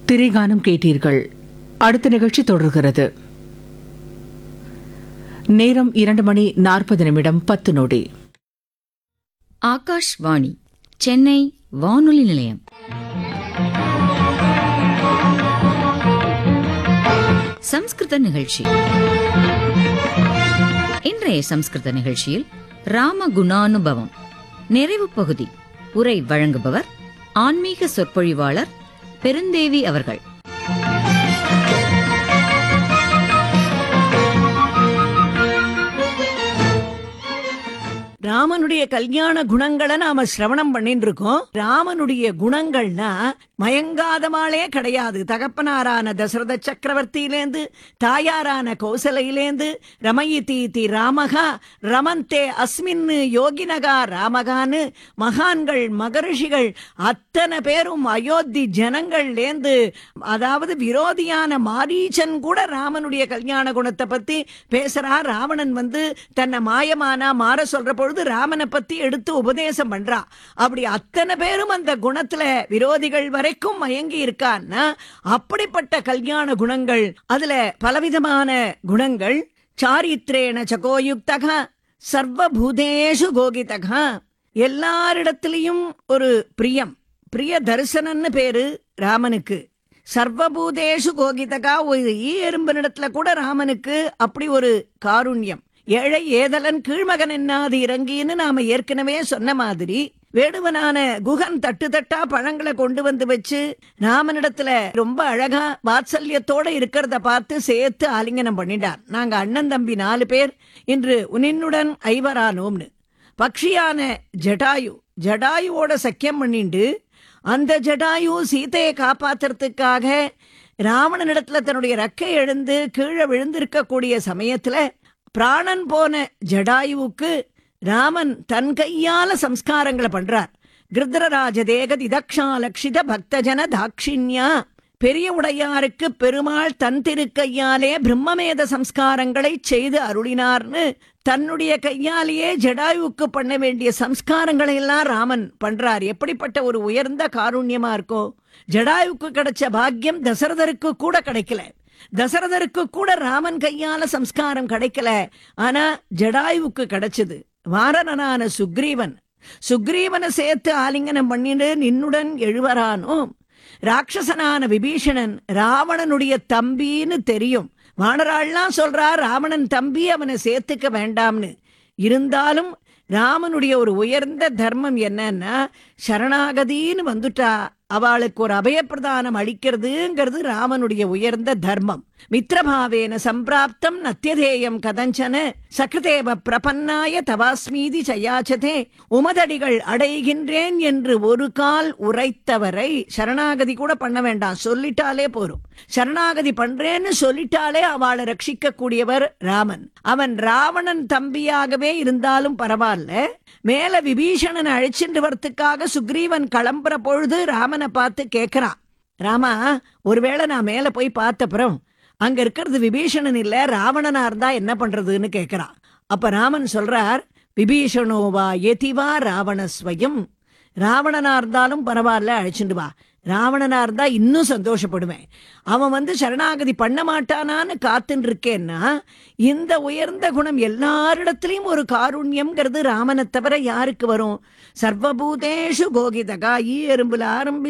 திரைகானம் கேட்டீர்கள் அடுத்த நிகழ்ச்சி தொடர்கிறது நேரம் இரண்டு மணி நாற்பது நிமிடம் பத்து நொடி ஆகாஷ்வாணி சென்னை வானொலி நிலையம் சம்ஸ்கிருத நிகழ்ச்சி இன்றைய சம்ஸ்கிருத நிகழ்ச்சியில் ராம குணானுபவம் நிறைவு பகுதி உரை வழங்குபவர் ஆன்மீக சொற்பொழிவாளர் பெருந்தேவி அவர்கள் ராமனுடைய கல்யாண குணங்களை நாம சிரவணம் பண்ணிட்டு இருக்கோம் ராமனுடைய குணங்கள்னா மயங்காதமாலே கிடையாது தகப்பனாரான தசரத சக்கரவர்த்தியிலேந்து தாயாரான கௌசலையிலேந்து ரமயி தீதி ராமகா ரமந்தே அஸ்மின் யோகினகா ராமகான்னு மகான்கள் மகரிஷிகள் அத்தனை பேரும் அயோத்தி ஜனங்கள்லேந்து அதாவது விரோதியான மாரீச்சன் கூட ராமனுடைய கல்யாண குணத்தை பத்தி பேசுறா ராவணன் வந்து தன்னை மாயமானா மாற சொல்ற பொழுது ராமனை பத்தி எடுத்து உபதேசம் பண்றா அப்படி அத்தனை பேரும் அந்த குணத்துல விரோதிகள் வரைக்கும் மயங்கி இருக்கான்னா அப்படிப்பட்ட கல்யாண குணங்கள் அதுல பலவிதமான குணங்கள் சாரித்ரேண சகோயுக்தக சர்வபூதேஷு கோகிதக எல்லாரிடத்திலையும் ஒரு பிரியம் பிரிய தரிசனன்னு பேரு ராமனுக்கு சர்வபூதேஷு கோகிதகா ஒரு ஈ எறும்பினிடத்துல கூட ராமனுக்கு அப்படி ஒரு காருண்யம் ஏழை ஏதலன் கீழ்மகன் என்னாது இறங்கின்னு நாம ஏற்கனவே சொன்ன மாதிரி வேடுவனான குகன் தட்டு தட்டா பழங்களை கொண்டு வந்து வச்சு ராமனிடத்துல ரொம்ப அழகா வாத்சல்யத்தோட இருக்கிறத பார்த்து சேர்த்து ஆலிங்கனம் பண்ணிட்டார் நாங்க அண்ணன் தம்பி நாலு பேர் இன்று உன்னுடன் ஐவரானோம்னு பக்ஷியான ஜடாயு ஜடாயுவோட சக்கியம் பண்ணிண்டு அந்த ஜடாயு சீதையை காப்பாத்துறதுக்காக ராவணனிடத்துல தன்னுடைய ரெக்கை எழுந்து கீழே விழுந்திருக்கக்கூடிய சமயத்துல பிராணன் போன ஜடாயுவுக்கு ராமன் தன் கையால சம்ஸ்காரங்களை பண்றார் கிருத்ரராஜ தேகதி தக்ஷாலக்ஷித பக்தஜன தாட்சிண்யா பெரிய உடையாருக்கு பெருமாள் தன் திருக்கையாலே பிரம்மமேத சம்ஸ்காரங்களை செய்து அருளினார்னு தன்னுடைய கையாலேயே ஜடாயுவுக்கு பண்ண வேண்டிய சம்ஸ்காரங்களை எல்லாம் ராமன் பண்றார் எப்படிப்பட்ட ஒரு உயர்ந்த காருண்யமா இருக்கோ ஜடாயுவுக்கு கிடைச்ச பாக்கியம் தசரதருக்கு கூட கிடைக்கல தசரதருக்கு கூட ராமன் கையால சம்ஸ்காரம் கிடைக்கல ஆனா ஜடாயுவுக்கு கிடைச்சது வாரணனான சுக்ரீவன் சுக்ரீவனை சேர்த்து ஆலிங்கனம் பண்ணிட்டு நின்னுடன் எழுவரானோ ராட்சசனான விபீஷணன் ராவணனுடைய தம்பின்னு தெரியும் வானராள்லாம் சொல்றா ராவணன் தம்பி அவனை சேர்த்துக்க வேண்டாம்னு இருந்தாலும் ராமனுடைய ஒரு உயர்ந்த தர்மம் என்னன்னா சரணாகதின்னு வந்துட்டா அவளுக்கு ஒரு அபயப்பிரதானம் அளிக்கிறதுங்கிறது ராமனுடைய உயர்ந்த தர்மம் மித்ரபாவேன சம்பிராப்தம் நத்தியதேயம் கதஞ்சன சகிருதேவ பிரபன்னாய தவாஸ்மீதி சயாச்சதே உமதடிகள் அடைகின்றேன் என்று ஒரு கால் உரைத்தவரை சரணாகதி கூட பண்ண வேண்டாம் சொல்லிட்டாலே போரும் சரணாகதி பண்றேன்னு சொல்லிட்டாலே அவளை ரட்சிக்க கூடியவர் ராமன் அவன் ராவணன் தம்பியாகவே இருந்தாலும் பரவாயில்ல மேல விபீஷணன் அழைச்சிட்டு வரத்துக்காக சுக்ரீவன் கிளம்புற பொழுது ராமனை பார்த்து கேக்குறான் ராமா ஒருவேளை நான் மேல போய் பார்த்தப்புறம் அங்க இருக்கிறது விபீஷணன் இல்ல ராவணனா இருந்தா என்ன பண்றதுன்னு கேக்குறான் அப்ப ராமன் சொல்றார் விபீஷணோவா எதிவா ராவணஸ்வயம் ராவணனா இருந்தாலும் பரவாயில்ல அழைச்சிட்டு வா ராவணனா இருந்தா இன்னும் சந்தோஷப்படுவேன் அவன் வந்து சரணாகதி பண்ண மாட்டானான்னு காத்துன்னு இருக்கேன்னா இந்த உயர்ந்த குணம் எல்லாரிடத்திலையும் ஒரு காருண்யம்ங்கிறது ராமனை தவிர யாருக்கு வரும் சர்வபூதேஷு கோகிதகா ஈ எறும்புல ஆரம்பி